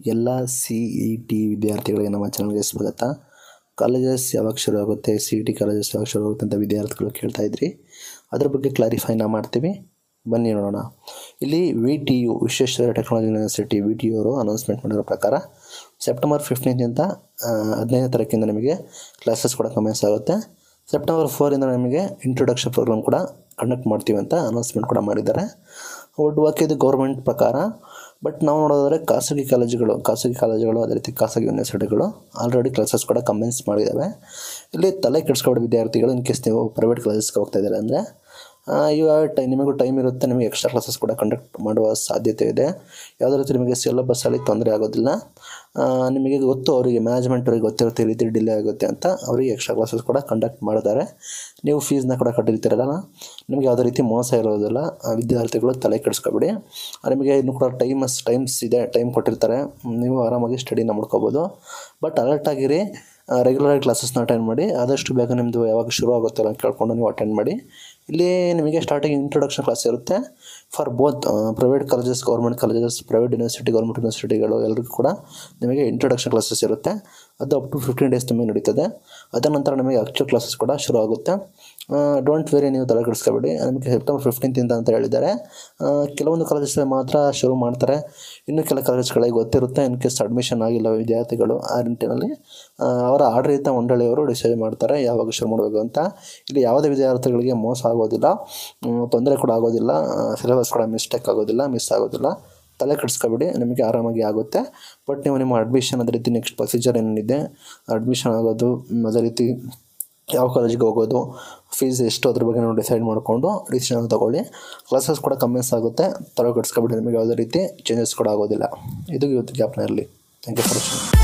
ಎಲ್ಲ C E T ವಿದ್ಯಾರ್ಥಿಗಳಿಗೆ ನಮ್ಮ ಚಾನಲ್ಗೆ ಸ್ವಾಗತ ಕಾಲೇಜಸ್ ಯಾವಾಗ ಶುರು ಆಗುತ್ತೆ ಸಿ ಇ ಟಿ ಕಾಲೇಜಸ್ ಯಾವಾಗ ಶುರು ಆಗುತ್ತೆ ಅಂತ ವಿದ್ಯಾರ್ಥಿಗಳು ಕೇಳ್ತಾ ಇದ್ರಿ ಅದ್ರ ಬಗ್ಗೆ ಕ್ಲಾರಿಫೈನ ಮಾಡ್ತೀವಿ ಬನ್ನಿ ನೋಡೋಣ ಇಲ್ಲಿ V T U Visvesvaraya technology university V T U ಅವರು ಅನೌನ್ಸ್ಮೆಂಟ್ ಮಾಡಿರೋ ಪ್ರಕಾರ ಸೆಪ್ಟೆಂಬರ್ ಫಿಫ್ಟೀನ್ತಿಂದ ಹದಿನೈದನೇ ತಾರೀಕಿಂದ ನಿಮಗೆ ಕ್ಲಾಸಸ್ ಕೂಡ ಕಮೆನ್ಸ್ ಆಗುತ್ತೆ ಸೆಪ್ಟೆಂಬರ್ ಫೋರಿಂದ ನಮಗೆ ಇಂಟ್ರೊಡಕ್ಷನ್ ಪ್ರೋಗ್ರಾಮ್ ಕೂಡ ಕಂಡಕ್ಟ್ ಮಾಡ್ತೀವಿ ಅಂತ ಅನೌನ್ಸ್ಮೆಂಟ್ ಕೂಡ ಮಾಡಿದ್ದಾರೆ ಒಟ್ಟು ವಾಕ್ಯ ಇದು ಗೌರ್ಮೆಂಟ್ ಪ್ರಕಾರ ಬಟ್ ನಾವು ನೋಡೋದಾದ್ರೆ ಖಾಸಗಿ ಕಾಲೇಜುಗಳು ಖಾಸಗಿ ಕಾಲೇಜುಗಳು ಅದೇ ರೀತಿ ಖಾಸಗಿ ಯೂನಿವರ್ಸಿಟಿಗಳು ಆಲ್ರೆಡಿ ಕ್ಲಾಸಸ್ ಕೂಡ ಕಮೆನ್ಸ್ ಮಾಡಿದ್ದಾವೆ ಇಲ್ಲಿ ತಲೆ ಕೆಡಿಸ್ಕೊಬಿಡೋ ವಿದ್ಯಾರ್ಥಿಗಳು ಇನ್ ಕೇಸ್ ನೀವು ಪ್ರೈವೇಟ್ ಕಾಲೇಜಸ್ಗೆ ಹೋಗ್ತಾ ಇದ್ದಾರೆ ಅಂದರೆ ಇವಾಗ ಟೈ ನಿಮಗೂ ಟೈಮ್ ಇರುತ್ತೆ ನಿಮಗೆ ಎಕ್ಸ್ಟ್ರಾ ಕ್ಲಾಸಸ್ ಕೂಡ ಕಂಡಕ್ಟ್ ಮಾಡುವ ಸಾಧ್ಯತೆ ಇದೆ ಯಾವುದೇ ರೀತಿ ನಿಮಗೆ ಸಿಲೆಬಸ್ಸಲ್ಲಿ ತೊಂದರೆ ಆಗೋದಿಲ್ಲ ಆ, ನಿಮಗೆ ಗೊತ್ತು ಅವರಿಗೆ ಮ್ಯಾನೇಜ್ಮೆಂಟ್ ಅವರಿಗೆ ಗೊತ್ತಿರುತ್ತೆ ಈ ರೀತಿ ಡಿಲೇ ಆಗುತ್ತೆ ಅಂತ ಅವರಿಗೆ ಎಕ್ಸ್ಟ್ರಾ ಕ್ಲಾಸಸ್ ಕೂಡ ಕಂಡಕ್ಟ್ ಮಾಡಿದ್ದಾರೆ ನೀವು ಫೀಸ್ನ ಕೂಡ ಕಟ್ಟಿರ್ತೀರಲ್ಲ ನಿಮಗೆ ಯಾವುದೇ ರೀತಿ ಮೋಸ ಇರೋದಿಲ್ಲ ಆ, ವಿದ್ಯಾರ್ಥಿಗಳು ತಲೆ ಕೆಡಿಸ್ಕೊಬೇಡಿ ಆ, ನಿಮಗೆ ಇನ್ನೂ ಕೂಡ ಟೈಮಸ್ ಟೈಮ್ಸ್ ಇದೆ ಟೈಮ್ ಕೊಟ್ಟಿರ್ತಾರೆ ನೀವು ಆರಾಮಾಗಿ ಸ್ಟಡಿನ ಮಾಡ್ಕೋಬೋದು ಬಟ್ ಅಲರ್ಟ್ ಆಗಿರಿ ರೆಗ್ಯುಲರ್ ಕ್ಲಾಸಸ್ನ ಅಟೆಂಡ್ ಮಾಡಿ ಆದಷ್ಟು ಬೇಗ ನಿಮ್ಮದು ಯಾವಾಗ ಶುರು ಆಗುತ್ತೆ ಅಂತ ಕೇಳ್ಕೊಂಡು ನೀವು ಅಟೆಂಡ್ ಮಾಡಿ ಇಲ್ಲಿ ನಿಮಗೆ ಸ್ಟಾರ್ಟಿಂಗ್ ಇಂಟ್ರೊಡಕ್ಷನ್ ಕ್ಲಾಸ್ ಇರುತ್ತೆ for both private colleges government colleges private university government ಯೂನಿವರ್ಸಿಟಿಗಳು ಎಲ್ಲರಿಗೂ ಕೂಡ ನಿಮಗೆ ಇಂಟ್ರೊಡಕ್ಷನ್ ಕ್ಲಾಸಸ್ ಇರುತ್ತೆ ಅದು ಅಪ್ ಟು ಫಿಫ್ಟೀನ್ ಡೇಸ್ ತುಂಬ ನಡೀತದೆ ಅದರ ನಂತರ ನಿಮಗೆ ಆಕ್ಚುಲ್ ಕ್ಲಾಸಸ್ ಕೂಡ ಶುರು ಆಗುತ್ತೆ ಡೋಂಟ್ ವೆರಿ ನೀವು ತಲೆ ಕೆಡಿಸ್ಕೋಬೇಡಿ ನಿಮಗೆ ಸೆಪ್ಟೆಂಬರ್ ಫಿಫ್ಟೀನ್ತಿಂದ ಅಂತ ಹೇಳಿದ್ದಾರೆ ಆ, ಕೆಲವೊಂದು ಕಾಲೇಜಸ್ ಮಾತ್ರ ಶುರು ಮಾಡ್ತಾರೆ ಇನ್ನು ಕೆಲ ಕಾಲೇಜ್ಗಳಿಗೆ ಗೊತ್ತಿರುತ್ತೆ ಇನ್ ಕೇಸ್ ಅಡ್ಮಿಷನ್ ಆಗಿಲ್ಲ ವಿದ್ಯಾರ್ಥಿಗಳು ಆ ನಿಟ್ಟಿನಲ್ಲಿ ಆ, ಅವರ ಆಡಳಿತ ಮಂಡಳಿಯವರು ಡಿಸೈಡ್ ಮಾಡ್ತಾರೆ ಯಾವಾಗ ಶುರು ಮಾಡಬೇಕು ಅಂತ ಇಲ್ಲಿ ಯಾವುದೇ ವಿದ್ಯಾರ್ಥಿಗಳಿಗೆ ಮೋಸ ಆಗೋದಿಲ್ಲ ಮ್, ತೊಂದರೆ ಕೂಡ ಆಗೋದಿಲ್ಲ ಸಿಲೆಬಸ್ ಕೂಡ ಮಿಸ್ಟೇಕ್ ಆಗೋದಿಲ್ಲ ಮಿಸ್ ಆಗೋದಿಲ್ಲ ತಲೆ ಕೆಡಿಸ್ಕೊಬೇಡಿ ನಿಮಗೆ ಆರಾಮಾಗಿ ಆಗುತ್ತೆ ಬಟ್ ನೀವು ನಿಮ್ಮ ಅಡ್ಮಿಷನ್ ಅದೇ ರೀತಿ ನೆಕ್ಸ್ಟ್ ಪ್ರೊಸೀಜರ್ ಏನಿದೆ ಅಡ್ಮಿಷನ್ ಆಗೋದು ಮ್, ಅದೇ ರೀತಿ ಯಾವ ಕಾಲೇಜಿಗೆ ಹೋಗೋದು ಫೀಸ್ ಎಷ್ಟು ಅದ್ರ ಬಗ್ಗೆ ನಾವು ಡಿಸೈಡ್ ಮಾಡಿಕೊಂಡು ಡಿಸಿಷನ್ ತೊಗೊಳ್ಳಿ ಕ್ಲಾಸಸ್ ಕೂಡ ಕಮ್ಮಿಸ್ ಆಗುತ್ತೆ ತಲೆ ಕೆಡಿಸ್ಕೊಬೇಡಿ ನಿಮಗೆ ಯಾವುದೇ ರೀತಿ ಚೇಂಜಸ್ ಕೂಡ ಆಗೋದಿಲ್ಲ ಇದು ಇವತ್ತು ಜ್ಞಾಪನ ಇರಲಿ ಥ್ಯಾಂಕ್ ಯು ಫಾರ್ ವಾಚಿಂಗ್